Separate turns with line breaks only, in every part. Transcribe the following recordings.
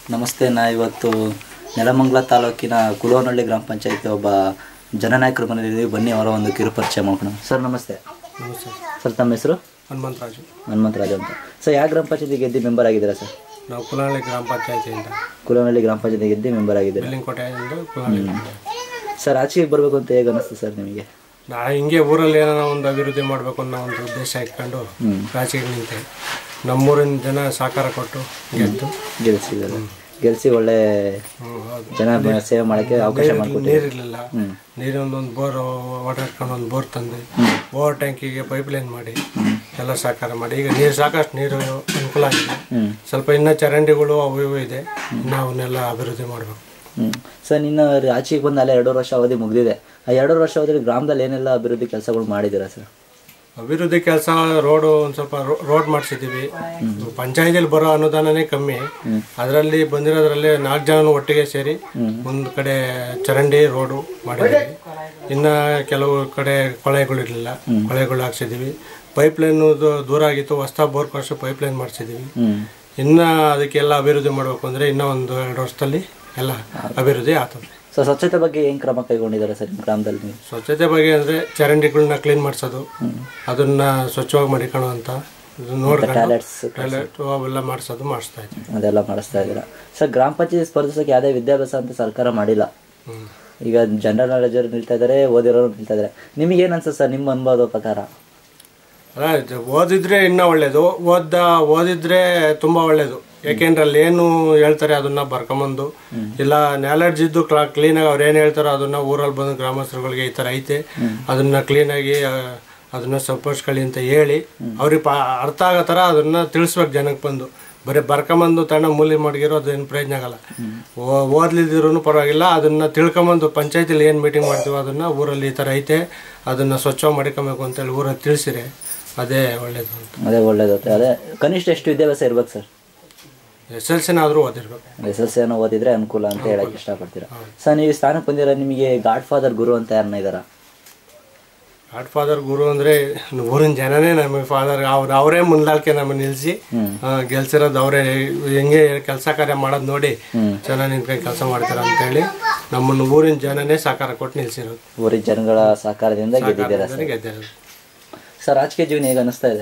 ನಮಸ್ತೆ ನಾ ಇವತ್ತು ನೆಲಮಂಗಲ ತಾಲೂಕಿನ ಕುಲವನಹಳ್ಳಿ ಗ್ರಾಮ ಪಂಚಾಯತಿ ಒಬ್ಬ ಜನನಾಯಕರು ಬಂದಿದ್ದೀವಿ ಬನ್ನಿ ಅವರ ಒಂದು ಕಿರು ಪರಿಚಯ ಮಾಡ್ಕೊಂಡು ಸರ್ ನಮಸ್ತೆ
ನಮಸ್ತೆ
ಸರ್ ತಮ್ಮ ಹೆಸರು
ಹನುಮಂತರಾಜು
ಹನುಮಂತರಾಜು ಅಂತ ಸರ್ ಯಾವ ಗ್ರಾಮ ಪಂಚಾಯತಿ ಗೆದ್ದು ಮೆಂಬರ್ ಆಗಿದ್ದೀರಾ ಸರ್
ನಾವು ಕುಲಹಳ್ಳಿ ಗ್ರಾಮ ಪಂಚಾಯತಿಯಿಂದ
ಕುಲವನಹಳ್ಳಿ ಗ್ರಾಮ ಪಂಚಾಯತಿ ಗೆದ್ದು ಮೆಂಬರ್ ಆಗಿದ್ದೀರಾ
ಬಿಲ್ಲಿಂಕೋಟೆಯಿಂದ ಕುಲಹಳ್ಳಿ
ಸರ್ ಆಚೆಗೆ ಬರಬೇಕು ಅಂತ ಹೇಗೆ ಅನಿಸ್ತು ಸರ್ ನಿಮಗೆ
ನಾ ಹಿಂಗೆ ಊರಲ್ಲಿ ಏನೋ ಒಂದು ಅಭಿವೃದ್ಧಿ ಮಾಡಬೇಕು ಅನ್ನೋ ಒಂದು ಉದ್ದೇಶ ಇಟ್ಕೊಂಡು ರಾಜಕೀಯ ನಿಂತೆ ನಮ್ಮೂರಿನ ಜನ ಸಹಕಾರ ಕೊಟ್ಟು ಗೆದ್ದು
ಗೆಲ್ಸಿದ್ದಾರೆ ಗೆಲ್ಸಿ ಒಳ್ಳೆ
ಹ್ಮ್, ಹೌದು
ಜನ ಬ- ಸೇವೆ ಮಾಡೋಕ್ಕೆ ಅವಕಾಶ ಮಾಡಿಕೊಟ್ಟಿದ್ದಾರೆ
ನೀರಿರಲಿಲ್ಲ ನೀರೊಂದೊಂದು ಬೋರ್ ಓಡಾಡ್ಕೊಂಡು ಒಂದು ಬೋರ್ ತಂದು ಬೋರ್ ಟ್ಯಾಂಕಿಗೆ ಪೈಪ್ ಲೈನ್ ಮಾಡಿ ಎಲ್ಲ ಸಹಕಾರ ಮಾಡಿ ಈಗ ನೀರು ಸಾಕಷ್ಟು ನೀರು ಅನುಕೂಲ ಆಗಿದೆ
ಹ್ಮ್.
ಸ್ವಲ್ಪ ಇನ್ನೂ ಚರಂಡಿಗಳು ಅವು ಇವು ಇದೆ ಇನ್ನು ಅವನ್ನೆಲ್ಲ ಅಭಿವೃದ್ಧಿ ಮಾಡಬೇಕು
ಹ್ಞೂ ಸರ್ ನಿನ್ನ ಆಚೆಗೆ ಬಂದು ಅಲ್ಲೇ ಎರಡೂವರೆ ವರ್ಷ ಅವಧಿ ಮುಗಿದಿದೆ ಆ ಎರಡೂವರೆ ವರ್ಷ ಅವಧಿಯಲ್ಲಿ ಗ್ರಾಮದಲ್ಲಿ ಏನೆಲ್ಲ ಅಭಿವೃದ್ಧಿ ಕೆಲಸಗಳು ಮಾಡಿದ್ದೀರಾ ಸರ್
ಅಭಿವೃದ್ಧಿ ಕೆಲಸ ರೋಡು ಒಂದು ಸ್ವಲ್ಪ ರೋ- ರೋಡ್ ಮಾಡಿಸಿದ್ದೀವಿ ಪಂಚಾಯತಿಯಲ್ಲಿ ಬರೋ ಅನುದಾನನೇ ಕಮ್ಮಿ ಅದರಲ್ಲಿ ಬಂದಿರೋದ್ರಲ್ಲಿ ನಾಲ್ಕು ಜನ ಒಟ್ಟಿಗೆ ಸೇರಿ ಒಂದು ಕಡೆ ಚರಂಡಿ ರೋಡು ಮಾಡಿದ್ದೀವಿ ಇನ್ನು ಕೆಲವು ಕಡೆ ಕೊಳೆಗಳಿರಲಿಲ್ಲ ಕೊಳೆಗಳು ಹಾಕ್ಸಿದ್ದೀವಿ ಪೈಪ್ ಲೈನ್ ದೂರ ಆಗಿತ್ತು ಹೊಸ ಬೋರ್ ಕೊಡಿಸಿ ಪೈಪ್ ಲೈನ್ ಮಾಡಿಸಿದ್ದೀವಿ
ಹ್ಞೂ
ಇನ್ನು ಅದಕ್ಕೆಲ್ಲ ಅಭಿವೃದ್ಧಿ ಮಾಡಬೇಕು ಅಂದರೆ ಇನ್ನೂ ಒಂದು ಎರಡು ವರ್ಷದಲ್ಲಿ ಎಲ್ಲ ಅಭಿವೃದ್ಧಿ ಆಗ್ತದೆ
ಸೊ ಸ್ವಚ್ಛತೆ ಬಗ್ಗೆ ಏನು ಕ್ರಮ ಕೈಗೊಂಡಿದ್ದಾರೆ ಸರ್ ನಿಮ್ಮ ಗ್ರಾಮದಲ್ಲಿ ನೀವು
ಸ್ವಚ್ಛತೆ ಬಗ್ಗೆ ಅಂದರೆ ಚರಂಡಿಗಳನ್ನ ಕ್ಲೀನ್ ಮಾಡಿಸೋದು ಅದನ್ನ ಸ್ವಚ್ಛವಾಗಿ ಮಾಡಿಕೊಳ್ಳೋ ಅಂತ ನೋಡ್ಕೊಂಡು
ಟಾಯ್ಲೆಟ್ಸ್
ಟಾಯ್ಲೆಟ್ ಅವೆಲ್ಲ ಮಾಡಿಸೋದು ಮಾಡಿಸ್ತಾ ಇದ್ವಿ
ಅದೆಲ್ಲ ಮಾಡಿಸ್ತಾ ಇದ್ದೀರಾ ಸರ್ ಗ್ರಾಮ ಪಂಚಾಯತಿ ಸ್ಪರ್ಧಿಸೋಕೆ ಯಾವುದೇ ವಿದ್ಯಾಭ್ಯಾಸ ಅಂತ ಸರ್ಕಾರ ಮಾಡಿಲ್ಲ
ಹ್ಮ್.
ಈಗ ಜನರಲ್ ನಾಲೆಜರು ನಿಲ್ತಾ ಇದ್ದಾರೆ ಓದಿರೋರು ನಿಲ್ತಾ ಇದ್ದಾರೆ ನಿಮಗೇನು ಅನ್ಸುತ್ತೆ ಸರ್ ನಿಮ್ಮ ಅನುಭವದ ಪ್ರಕಾರ
ಅಲ್ಲ ಇದು ಓದಿದ್ರೆ ಇನ್ನೂ ಒಳ್ಳೇದು ಓದ್ದ ಓದಿದ್ರೆ ತುಂಬಾ ಒಳ್ಳೇದು ಯಾಕೆಂದ್ರೆ ಅಲ್ಲಿ ಏನು ಹೇಳ್ತಾರೆ ಅದನ್ನ ಬರ್ಕೊಂಬಂದು ಇಲ್ಲ ನಾಲೆಡ್ಜ್ ಇದ್ದು ಕ್ಲಾ ಕ್ಲೀನಾಗಿ ಅವ್ರು ಏನು ಹೇಳ್ತಾರೋ ಅದನ್ನ ಊರಲ್ಲಿ ಬಂದು ಗ್ರಾಮಸ್ಥರುಗಳಿಗೆ ಈ ಥರ ಐತೆ ಅದನ್ನ ಕ್ಲೀನಾಗಿ ಆ, ಅದನ್ನ ಸಪೋರ್ಟ್ಸ್ಕೊಳ್ಳಿ ಅಂತ ಹೇಳಿ ಅವ್ರಿಗೆ ಪಾ ಅರ್ಥ ಆಗೋ ಥರ ಅದನ್ನ ತಿಳಿಸ್ಬೇಕು ಜನಕ್ಕೆ ಬಂದು ಬರೀ ಬರ್ಕೊಂಬಂದು ತಣ್ಣ ಮೂಲಿ ಮಡಗಿರೋ ಅದೇನು ಪ್ರಯೋಜನ ಆಗಲ್ಲ ಓ- ಓದ್ಲಿದ್ರೂ ಪರವಾಗಿಲ್ಲ ಅದನ್ನ ತಿಳ್ಕೊಂಬಂದು ಪಂಚಾಯತಿಲಿ ಏನು ಮೀಟಿಂಗ್ ಮಾಡ್ತೀವೋ ಅದನ್ನ ಊರಲ್ಲಿ ಈ ಥರ ಐತೆ ಅದನ್ನ ಸ್ವಚ್ಛ ಮಾಡ್ಕೊಬೇಕು ಅಂತೇಳಿ ಊರಲ್ಲಿ ತಿಳಿಸಿರಿ ಅದೇ ಒಳ್ಳೇದು ಅಂತ
ಅದೇ ಒಳ್ಳೇದು ಅದೇ ಕನಿಷ್ಠ ಎಷ್ಟು ವಿದ್ಯಾಭ್ಯಾಸ ಇರ್ಬೇಕು ಸರ್
ಎಸ್ ಎಲ್ ಸಿನಾದರೂ ಓದಿರ್ಬೇಕು
ಎಸ್ ಎಲ್ ಸಿ ಅನ್ನೋ ಓದಿದ್ರೆ ಅನುಕೂಲ ಅಂತ ಹೇಳಕ್ ಇಷ್ಟಪಡ್ತೀರಾ ಸರ್ ನೀವು ಈ ಸ್ಥಾನಕ್ಕೆ ಬಂದಿರೋ ನಿಮಗೆ ಗಾಡ್ ಫಾದರ್ ಗುರು ಅಂತ ಯಾರನ್ನ ಇದ್ದಾರಾ
ಗಾಡ್ ಫಾದರ್ ಗುರು ಅಂದರೆ ಊರಿನ ಜನನೇ ನಮಗೆ ಫಾದರ್ ಅವ್ರು ಅವರೇ ಮುಂದಾಳ್ಕೆ ನಮ್ಮನ್ನು ನಿಲ್ಲಿಸಿ ಗೆಲ್ಸಿರೋದು ಅವರೇ ಹೆಂಗೆ ಕೆಲಸ ಕಾರ್ಯ ಮಾಡೋದು ನೋಡಿ ಚೆನ್ನಾಗಿ ನಿಂತ್ಕೊಂಡು ಕೆಲಸ ಮಾಡ್ತಾರೆ ಅಂತೇಳಿ ನಮ್ಮನ್ನು ಊರಿನ ಜನನೇ ಸಾಕಾರ ಕೊಟ್ಟು ನಿಲ್ಸಿರೋದು
ಊರಿನ ಜನಗಳ ಸಹಕಾರದಿಂದ ಗೆದ್ದಿದ್ದೀರಾ ಸರ್
ನನಗೆ ಗೆದ್ದಿರೋದು
ಸರ್ ರಾಜಕೀಯ ಜೀವನ ಹೇಗೆ ಅನಿಸ್ತಾ ಇದೆ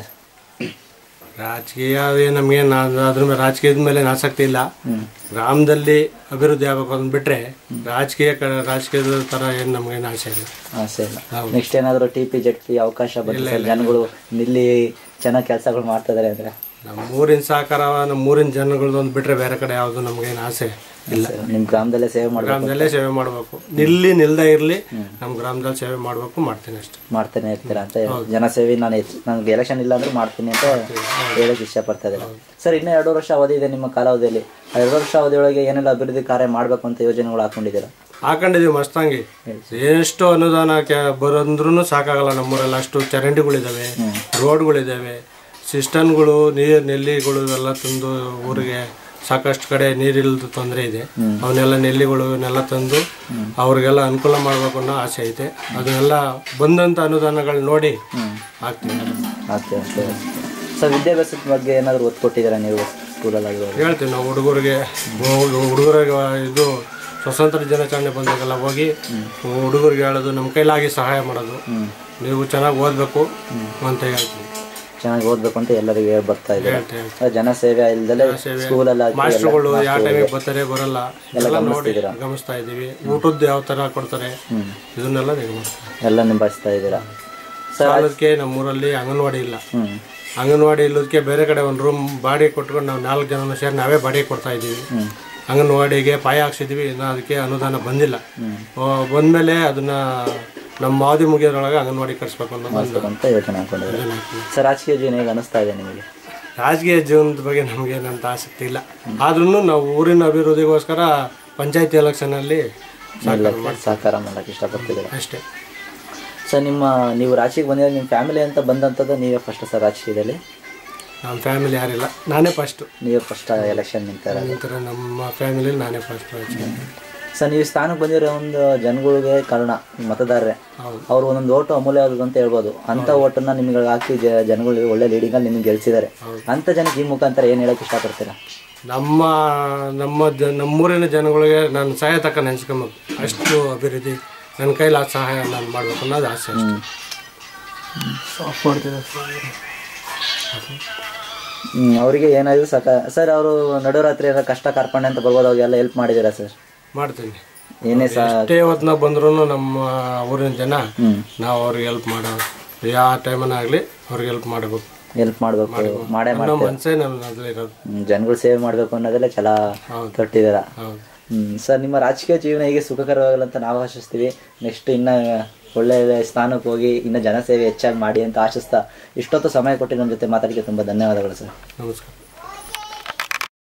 ರಾಜಕೀಯ ನಮಗೆ ಅದ್ರ ಮೇಲೆ ರಾಜಕೀಯದ ಮೇಲೆ ಆಸಕ್ತಿ ಇಲ್ಲ ಗ್ರಾಮದಲ್ಲಿ ಅಭಿವೃದ್ಧಿ ಆಗ್ಬೇಕು ಅಂದ್ಬಿಟ್ರೆ ರಾಜಕೀಯ ಕ- ರಾಜಕೀಯದ ಥರ ಏನು ನಮಗೇನು ಆಸೆ ಇಲ್ಲ
ಆಸೆ ಇಲ್ಲ ನೆಕ್ಸ್ಟ್ ಏನಾದರೂ ಟಿ ಪಿ ಜೆಡ್ ಪಿ ಅವಕಾಶ ಬಂದ್ರೆ ಸರ್ ಜನಗಳು ನಿಲ್ಲಿ ಚೆನ್ನಾಗಿ ಕೆಲಸಗಳು ಮಾಡ್ತಾ ಇದಾರೆ ಅಂದ್ರೆ
ನಮ್ಮ ಊರಿನ ಸಹಕಾರ ನಮ್ಮ ಊರಿನ ಜನಗಳದ್ದು ಒಂದು ಬಿಟ್ರೆ ಬೇರೆ ಕಡೆ ಯಾವುದು ನಮಗೇನು ಆಸೆ ಇಲ್ಲ
ನಿಮ್ಮ ಗ್ರಾಮದಲ್ಲೇ ಸೇವೆ ಮಾಡಿ
ಗ್ರಾಮದಲ್ಲೇ ಸೇವೆ ಮಾಡಬೇಕು ನಿಲ್ಲಿ ನಿಲ್ದೇ ಇರಲಿ ನಮ್ಮ ಗ್ರಾಮದಲ್ಲಿ ಸೇವೆ ಮಾಡಬೇಕು ಮಾಡ್ತೀನಿ ಅಷ್ಟೇ
ಮಾಡ್ತಾನೆ ಇರ್ತೀರಾ ಅಂತ ಜನ ಸೇವೆ ನಾನು ಹೆಚ್ಚು ನನಗೆ ಎಲೆಕ್ಷನ್ ಇಲ್ಲ ಅಂದ್ರೆ ಮಾಡ್ತೀನಿ ಅಂತ ಹೇಳಕ್ ಇಷ್ಟಪಡ್ತಾ ಇದ್ದೀರಾ ಸರ್ ಇನ್ನೂ ಎರಡು ವರ್ಷ ಅವಧಿ ಇದೆ ನಿಮ್ಮ ಕಾಲಾವಧಿಯಲ್ಲಿ ಆ ಎರಡು ವರ್ಷ ಅವಧಿಯೊಳಗೆ ಏನೆಲ್ಲ ಅಭಿವೃದ್ಧಿ ಕಾರ್ಯ ಮಾಡಬೇಕು ಅಂತ ಯೋಜನೆಗಳು ಹಾಕೊಂಡಿದ್ದೀರಾ
ಹಾಕೊಂಡಿದೀವಿ ಮಸ್ತಂಗಿ ಎಷ್ಟು ಅನುದಾನ ಕೆ- ಬರಂದ್ರೂ ಸಾಕಾಗಲ್ಲ ನಮ್ಮೂರಲ್ಲಿ ಅಷ್ಟು ಚರಂಡಿಗಳಿದಾವೆ ರೋಡ್ಗಳಿದಾವೆ ಸಿಸ್ಟಮ್ಗಳು ನೀರು ನೆಲ್ಲಿಗಳು ಎಲ್ಲ ತಂದು ಊರಿಗೆ ಸಾಕಷ್ಟು ಕಡೆ ನೀರಿಲ್ದು ತೊಂದರೆ ಇದೆ ಅವನ್ನೆಲ್ಲ ನೆಲ್ಲಿಗಳು ಇವನ್ನೆಲ್ಲ ತಂದು ಅವ್ರಿಗೆಲ್ಲ ಅನುಕೂಲ ಮಾಡ್ಬೇಕು ಅನ್ನೋ ಆಸೆ ಐತೆ ಅದನ್ನೆಲ್ಲ ಬಂದಂಥ ಅನುದಾನಗಳು ನೋಡಿ ಹಾಕ್ತೀವಿ
ಆಗ್ತದೆ ಅಷ್ಟೇ ಸರ್ ವಿದ್ಯಾಭ್ಯಾಸದ ಬಗ್ಗೆ ಏನಾದರೂ ಒತ್ತು ಕೊಟ್ಟಿದ್ದೀರಾ ನೀವು ಸ್ಕೂಲಲ್ಲಿ ಆಗಿರೋದು
ಹೇಳ್ತೀವಿ ನಾವು ಹುಡುಗರಿಗೆ ಹುಡುಗರಿಗೆ ಇದು ಸ್ವತಂತ್ರ ದಿನಾಚರಣೆ ಬಂದಾಗೆಲ್ಲ ಹೋಗಿ ಹುಡುಗರಿಗೆ ಹೇಳೋದು ನಮ್ಮ ಕೈಲಾಗಿ ಸಹಾಯ ಮಾಡೋದು ನೀವು ಚೆನ್ನಾಗಿ ಓದಬೇಕು ಅಂತ ಹೇಳ್ತೀವಿ
ಚೆನ್ನಾಗಿ ಓದಬೇಕು ಅಂತ ಎಲ್ಲರಿಗೂ ಹೇಳ್ ಬರ್ತಾ ಇದ್ದೀರಾ
ಹೇಳ್ತೀವಿ
ಜನ ಸೇವೆ ಇಲ್ದಲೆ ಸ್ಕೂಲಲ್ಲಿ ಆಗಿ
ಮಾಸ್ಟರ್ಗಳು ಯಾವ ಟೈಮಿಗೆ ಬರ್ತಾರೆ ಬರಲ್ಲ ಎಲ್ಲ ನೋಡಿ ಗಮನಿಸ್ತಾ ಇದ್ದೀವಿ ಊಟದ್ದು ಯಾವ ಥರ ಕೊಡ್ತಾರೆ ಇದನ್ನೆಲ್ಲ ನೀವು ಮಾಡ್ತೀವಿ
ಎಲ್ಲ ನಿಭಾಯಿಸ್ತಾ ಇದ್ದೀರಾ
ಸಾಲದಕ್ಕೆ ನಮ್ಮೂರಲ್ಲಿ ಅಂಗನವಾಡಿ ಇಲ್ಲ
ಹ್ಮ್
ಅಂಗನವಾಡಿ ಇಲ್ಲದಕ್ಕೆ ಬೇರೆ ಕಡೆ ಒಂದು ರೂಮ್ ಬಾಡಿಗೆ ಕೊಟ್ಕೊಂಡು ನಾವು ನಾಲ್ಕು ಜನ ಸೇರಿ ನಾವೇ ಬಾಡಿಗೆ ಕೊಡ್ತಾ ಇದ್ದೀವಿ ಅಂಗನವಾಡಿಗೆ ಪಾಯ ಹಾಕ್ಸಿದ್ವಿ ಇನ್ನು ಅದಕ್ಕೆ ಅನುದಾನ ಬಂದಿಲ್ಲ ಆ, ಬಂದ್ಮೇಲೆ ಅದನ್ನ ನಮ್ಮ ಅವಧಿ ಮುಗಿಯೋದ್ರೊಳಗೆ ಅಂಗನವಾಡಿ ಕಟ್ಸ್ಬೇಕು ಅನ್ನೋದು ಒಂದು
ಅಂತ ಯೋಚನೆ ಹಾಕೊಂಡಿದ್ದೀರಾ ಸರ್ ರಾಜಕೀಯ ಜೀವನ ಹೇಗೆ ಅನಿಸ್ತಾ ಇದೆ ನಿಮಗೆ
ರಾಜಕೀಯ ಜೀವನದ ಬಗ್ಗೆ ನಮಗೇನಂತ ಆಸಕ್ತಿ ಇಲ್ಲ ಆದ್ರೂ ನಾವು ಊರಿನ ಅಭಿವೃದ್ಧಿಗೋಸ್ಕರ ಪಂಚಾಯತಿ ಎಲೆಕ್ಷನಲ್ಲಿ
ಎಲ್ಲ ಸಹಕಾರ ಮಾಡಕ್ಕೆ ಇಷ್ಟಪಡ್ತಿದ್ದೀರಾ
ಅಷ್ಟೇ
ಸರ್ ನಿಮ್ಮ ನೀವು ರಾಜಕೀಯಕ್ಕೆ ಬಂದಿರೋ ನಿಮ್ಮ ಫ್ಯಾಮಿಲಿ ಅಂತ ಬಂದಂಥದ್ದು ನೀವೇ ಫಸ್ಟ್ ಸರ್ ರಾಜಕೀಯದಲ್ಲಿ
ನಮ್ಮ ಫ್ಯಾಮಿಲಿ ಯಾರಿಲ್ಲ ನಾನೇ ಫಸ್ಟು
ನೀವೇ ಫಸ್ಟ್ ಎಲೆಕ್ಷನ್ ನಿಂತಾರ
ನಂತರ ನಮ್ಮ ಫ್ಯಾಮಿಲಿಲಿ ನಾನೇ ಫಸ್ಟ್
ಸರ್ ನೀವು ಸ್ಥಾನಕ್ಕೆ ಬಂದಿರೋ ಒಂದು ಜನಗಳಿಗೆ ಕಾರಣ ಮತದಾರರೇ
ಹೌದು
ಅವ್ರು ಒಂದೊಂದು ಓಟು ಅಮೂಲ್ಯವಾದದ್ದು ಅಂತ ಹೇಳ್ಬೋದು ಅಂತ ಓಟನ್ನ ನಿಮ್ಗೆ ಹಾಕಿ ಜ- ಜನಗಳು ಒಳ್ಳೆ ಲೀಡಿಂಗಲ್ಲಿ ನಿಮ್ಗೆ ಗೆಲ್ಸಿದ್ದಾರೆ ಅಂತ ಜನಕ್ಕೆ ಈ ಮುಖಾಂತರ ಏನು ಹೇಳಕ್ ಇಷ್ಟಪಡ್ತೀರಾ
ನಮ್ಮ ನಮ್ಮ ಜ ನಮ್ಮೂರಿನ ಜನಗಳಿಗೆ ನಾನು ಸಹಾಯ ತಕ್ಕ ನೆನೆಸ್ಕೊಬೇಕು ಅಷ್ಟು ಅಭಿವೃದ್ಧಿ ನನ್ನ ಕೈಲಿ ಆ ಸಹಾಯ ನಾನು ಮಾಡ್ಬೇಕು ಅನ್ನೋದು ಆಸೆ ಅಷ್ಟೇ
ಹ್ಮ್ ಅವರಿಗೆ ಏನಾದ್ರು ಸಾಕ ಸರ್ ಅವರು ನಡುರಾತ್ರಿ ಏನಾದ್ರು ಕಷ್ಟ ಕಾರ್ಪಣ್ಯ ಅಂತ ಬರ್ಬೋದು ಅವಾಗೆಲ್ಲ ಹೆಲ್ಪ್ ಮಾಡಿದ್ದೀರಾ ಸರ್
ಮಾಡ್ತೀನಿ
ಏನೇ ಸಹ
ಎಷ್ಟೇ ಹೊತ್ನಾಗ ಬಂದ್ರೂ ನಮ್ಮ ಊರಿನ ಜನ
ಹ್ಮ್
ನಾವು ಅವ್ರಿಗೆ ಹೆಲ್ಪ್ ಮಾಡೋ ಯಾವ ಟೈಮನ್ನಾಗಲಿ ಅವ್ರಿಗೆ ಹೆಲ್ಪ್ ಮಾಡಬೇಕು
ಹೆಲ್ಪ್ ಮಾಡ್ಬೇಕು ಮಾಡೇ
ಅನ್ನೋ ಮನಸ್ಸೇ ನನ್ನ ಅದ್ರಲ್ಲಿರೋದು
ಹ್ಮ್, ಜನಗಳು ಸೇವೆ ಮಾಡ್ಬೇಕು ಅನ್ನೋದೆಲ್ಲ ಛಲ
ಹೌದು.
ತೊಟ್ಟಿದ್ದೀರಾ
ಹೌದು
ಹ್ಮ್ ಸರ್ ನಿಮ್ಮ ರಾಜಕೀಯ ಜೀವನ ಹೀಗೆ ಸುಖಕರವಾಗಲ್ಲ ಅಂತ ನಾವು ಆಶಿಸ್ತೀವಿ ನೆಕ್ಸ್ಟ್ ಇನ್ನ ಒಳ್ಳೆ ಸ್ಥಾನಕ್ಕೆ ಹೋಗಿ ಇನ್ನು ಜನಸೇವೆ ಹೆಚ್ಚಾಗಿ ಮಾಡಿ ಅಂತ ಆಶಿಸ್ತಾ ಇಷ್ಟೊತ್ತು ಸಮಯ ಕೊಟ್ಟು ನಮ್ಮ ಜೊತೆ ಮಾತಾಡಲಿಕ್ಕೆ ತುಂಬ ಧನ್ಯವಾದಗಳು ಸರ್
ನಮಸ್ಕಾರ